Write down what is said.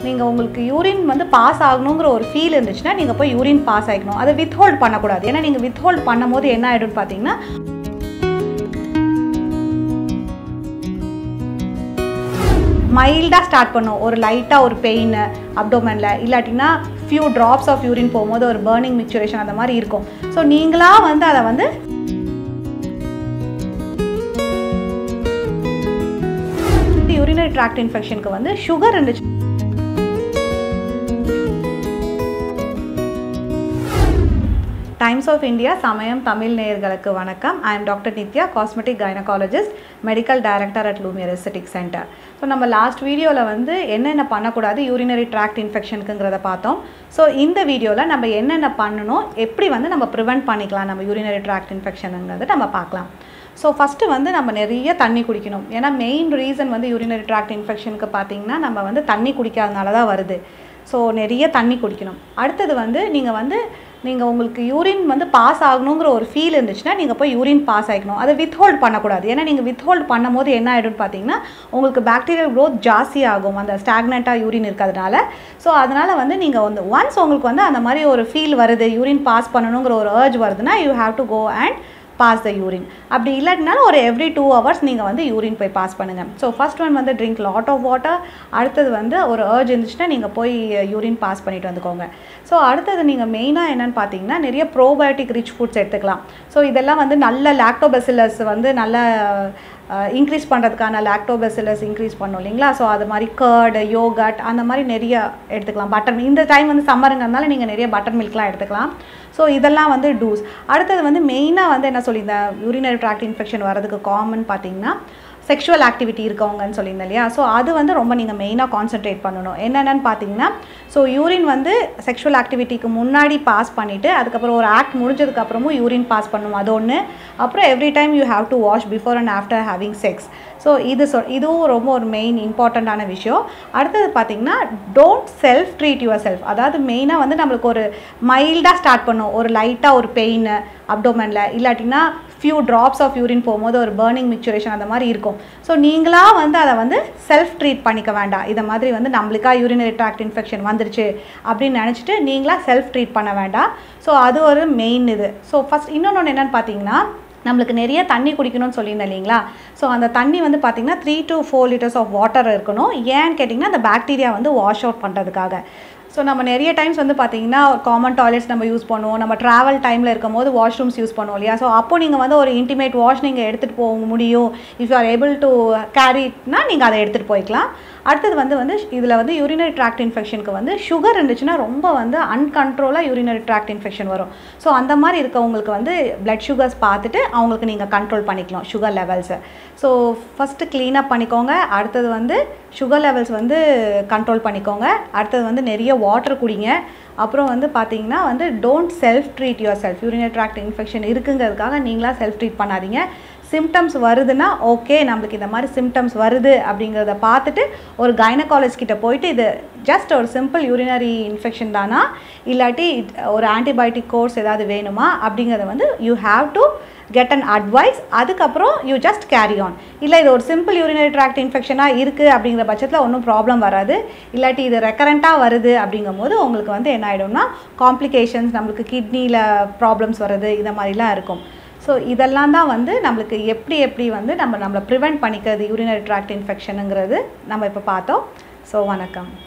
நீங்கள் உங்களுக்கு யூரின் வந்து பாஸ் ஆகணுங்கிற ஒரு ஃபீல் இருந்துச்சுன்னா நீங்கள் போய் யூரின் பாஸ் ஆகிக்கணும் அதை வித்ஹோல்ட் பண்ணக்கூடாது ஏன்னா நீங்கள் வித்ஹோல்ட் பண்ணும்போது என்ன ஆகிடும்னு பார்த்தீங்கன்னா மைல்டாக ஸ்டார்ட் பண்ணும் ஒரு லைட்டாக ஒரு பெயின் அப்டோமனில் இல்லாட்டினா ஃபியூ ட்ராப்ஸ் ஆஃப் யூரின் போகும்போது ஒரு பர்னிங் மிக்சுரேஷன் அந்த மாதிரி இருக்கும் ஸோ நீங்களாக வந்து அதை வந்து யூரினரி ட்ராக்ட் இன்ஃபெக்ஷனுக்கு வந்து சுகர் இருந்துச்சு டைம்ஸ் ஆஃப் இந்தியா சமயம் தமிழ் நேயர்களுக்கு வணக்கம் I am doctor Nithya cosmetic gynaecologist medical director at Lumiere aesthetic centre so நம்ம லாஸ்ட் வீடியோவில் வந்து என்னென்ன பண்ணக்கூடாது யூரினரி ட்ராக்ட் இன்ஃபெக்ஷனுக்குங்கிறத பார்த்தோம் ஸோ இந்த வீடியோவில் நம்ம என்னென்ன பண்ணணும் எப்படி வந்து நம்ம ப்ரிவெண்ட் பண்ணிக்கலாம் நம்ம யூரினரி ட்ராக்ட் இன்ஃபெக்ஷனுங்கிறத நம்ம பார்க்கலாம் ஸோ ஃபஸ்ட்டு வந்து நம்ம நிறைய தண்ணி குடிக்கணும் ஏன்னா மெயின் ரீசன் வந்து யூரினரி ட்ராக்ட் இன்ஃபெக்ஷனுக்கு பார்த்தீங்கன்னா நம்ம வந்து தண்ணி குடிக்காதனால தான் வருது ஸோ நிறைய தண்ணி குடிக்கணும் அடுத்தது வந்து நீங்கள் வந்து நீங்கள் உங்களுக்கு யூரின் வந்து பாஸ் ஆகணுங்கிற ஒரு ஃபீல் இருந்துச்சுன்னா நீங்கள் போய் யூரின் பாஸ் ஆகிக்கணும் அதை வித்ஹோல்ட் பண்ணக்கூடாது ஏன்னா நீங்கள் வித்ஹோல்ட் பண்ணும்போது என்ன ஆகிடும்னு பார்த்தீங்கன்னா உங்களுக்கு பாக்டீரியல் க்ரோத் ஜாஸ்தி ஆகும் அந்த ஸ்டாக்னண்ட்டாக யூரின் இருக்கிறதுனால ஸோ அதனால் வந்து நீங்கள் வந்து ஒன்ஸ் உங்களுக்கு வந்து அந்த மாதிரி ஒரு ஃபீல் வருது யூரின் பாஸ் பண்ணணுங்கிற ஒரு ஏர்ஜ் வருதுன்னா you have to go and pass the urine அப்படி இல்லாட்டினாலும் ஒரு எவ்ரி டூ ஹவர்ஸ் நீங்கள் வந்து யூரின் போய் பாஸ் பண்ணுங்கள் ஸோ ஃபஸ்ட் ஒன் வந்து ட்ரிங்க் லாட் ஆஃப் வாட்டர் அடுத்தது வந்து ஒரு ஏர்ஜ் இருந்துச்சுன்னா நீங்கள் போய் யூரின் பாஸ் பண்ணிட்டு வந்துக்கோங்க ஸோ அடுத்தது நீங்கள் மெயினாக என்னென்னு பார்த்தீங்கன்னா நிறைய ப்ரோபயோட்டிக் ரிச் ஃபுட்ஸ் எடுத்துக்கலாம் ஸோ இதெல்லாம் வந்து நல்ல லாக்டோபெசிலஸ் வந்து நல்ல இன்க்ரீஸ் பண்ணுறதுக்கான லாக்டோபெசிலஸ் இன்க்ரீஸ் பண்ணும் இல்லைங்களா ஸோ அது மாதிரி கர்டு யோகட் அந்த மாதிரி நிறைய எடுத்துக்கலாம் பட்டர் இந்த டைம் வந்து சம்மருங்கிறதுனால நீங்கள் நிறைய பட்டர் மில்க்லாம் எடுத்துக்கலாம் ஸோ இதெல்லாம் வந்து டூஸ் அடுத்தது வந்து மெயினாக வந்து என்ன சொல்லியிருந்தேன் யூரினரி ட்ராக்ட் இன்ஃபெக்ஷன் வரதுக்கு காமன் பார்த்தீங்கன்னா செக்ஷுவல் ஆக்டிவிட்டி இருக்கவங்கன்னு சொல்லியிருந்தேன் இல்லையா ஸோ அது வந்து ரொம்ப நீங்கள் மெயினாக கான்சென்ட்ரேட் பண்ணணும் என்னென்னு பார்த்தீங்கன்னா ஸோ யூரின் வந்து செக்ஷுவல் ஆக்டிவிட்டிக்கு முன்னாடி பாஸ் பண்ணிவிட்டு அதுக்கப்புறம் ஒரு ஆக்ட் முடிஞ்சதுக்கப்புறமும் யூரின் பாஸ் பண்ணணும் அது ஒன்று அப்புறம் every time you have to wash before and after having sex so இது சொ இதுவும் ரொம்ப ஒரு மெயின் இம்பார்ட்டண்ட்டான விஷயம் அடுத்தது பார்த்தீங்கன்னா don't self treat yourself அதாவது மெயினாக வந்து நம்மளுக்கு ஒரு மைல்டாக ஸ்டார்ட் பண்ணும் ஒரு லைட்டாக ஒரு பெயின் அப்டோமனில் இல்லாட்டினா ஃபியூ ட்ராப்ஸ் ஆஃப் யூரின் போகும்போது ஒரு பர்னிங் மிக்சுரேஷன் அந்த மாதிரி இருக்கும் ஸோ நீங்களாக வந்து அதை வந்து செல்ஃப் ட்ரீட் பண்ணிக்க வேண்டாம் இதை மாதிரி வந்து நம்மளுக்கா யூரினரி ட்ராக்ட் இன்ஃபெக்ஷன் வந்துருச்சு அப்படின்னு நினச்சிட்டு நீங்களாக செல்ஃப் ட்ரீட் பண்ண வேண்டாம் ஸோ அது ஒரு மெயின் இது ஸோ ஃபஸ்ட் இன்னொன்று என்னென்னு பார்த்தீங்கன்னா நம்மளுக்கு நிறைய தண்ணி குடிக்கணும்னு சொல்லியிருந்தேன் இல்லைங்களா ஸோ அந்த தண்ணி வந்து பார்த்திங்கன்னா three to four litres of water இருக்கணும் ஏன்னு கேட்டிங்கன்னா அந்த பாக்டீரியா வந்து வாஷ் அவுட் பண்ணுறதுக்காக ஸோ நம்ம நிறைய டைம்ஸ் வந்து பார்த்தீங்கன்னா காமன் டாய்லெட்ஸ் நம்ம யூஸ் பண்ணுவோம் நம்ம ட்ராவல் டைமில் இருக்கும் போது வாஷ்ரூம்ஸ் யூஸ் பண்ணுவோம் இல்லையா ஸோ அப்போ நீங்கள் வந்து ஒரு இன்டிமேட் வாஷ் நீங்கள் எடுத்துகிட்டு போக முடியும் if you are able to கேரிட்னா நீங்கள் அதை எடுத்துகிட்டு போய்க்கலாம் அடுத்தது வந்து வந்து இதில் வந்து யூரினரி ட்ராக்ட் இன்ஃபெக்ஷனுக்கு வந்து சுகர் இருந்துச்சுன்னா ரொம்ப வந்து அன்கண்ட்ரோலாக யூரினரி ட்ராக்ட் இன்ஃபெக்ஷன் வரும் ஸோ அந்த மாதிரி இருக்கவங்களுக்கு வந்து பிளட் சுகர்ஸ் பார்த்துட்டு அவங்களுக்கு நீங்கள் கண்ட்ரோல் பண்ணிக்கலாம் சுகர் லெவல்ஸை ஸோ ஃபஸ்ட்டு க்ளீனப் பண்ணிக்கோங்க அடுத்தது வந்து சுகர் லெவல்ஸ் வந்து கண்ட்ரோல் பண்ணிக்கோங்க அடுத்தது வந்து நிறைய வாட்டர் குடிங்க அப்புறம் வந்து பார்த்தீங்கன்னா வந்து don't self treat yourself urinary tract infection இருக்குங்கிறதுக்காக நீங்களாக செல்ஃப் ட்ரீட் பண்ணாதீங்க சிம்டம்ஸ் வருதுன்னா ஓகே நம்மளுக்கு இந்த மாதிரி சிம்டம்ஸ் வருது அப்படிங்கிறத பார்த்துட்டு ஒரு கைனகாலஜ் கிட்ட போயிட்டு இது ஜஸ்ட் ஒரு சிம்பிள் யூரினரி இன்ஃபெக்ஷன் தானா இல்லாட்டி ஒரு ஆன்டிபயோட்டிக் கோர்ஸ் ஏதாவது வேணுமா அப்படிங்கிறத வந்து you have to get an advice அதுக்கப்புறம் யூ ஜஸ்ட் கேரி ஆன் இல்லை இது ஒரு சிம்பிள் யூரினரி ட்ராக்ட் இன்ஃபெக்ஷனாக இருக்குது அப்படிங்கிற பட்சத்தில் ஒன்றும் ப்ராப்ளம் வராது இல்லாட்டி இது ரெக்கரண்ட்டாக வருது அப்படிங்கும் போது உங்களுக்கு வந்து என்ன ஆகிடும்னா காம்ப்ளிகேஷன்ஸ் நம்மளுக்கு கிட்னியில் ப்ராப்ளம்ஸ் வருது இந்த மாதிரிலாம் இருக்கும் ஸோ இதெல்லாம் தான் வந்து நம்மளுக்கு எப்படி எப்படி வந்து நம்ம நம்மளை ப்ரிவெண்ட் பண்ணிக்கிறது யூரினரி ட்ராக்ட் இன்ஃபெக்ஷனுங்கிறது நம்ம இப்போ பார்த்தோம் ஸோ வணக்கம்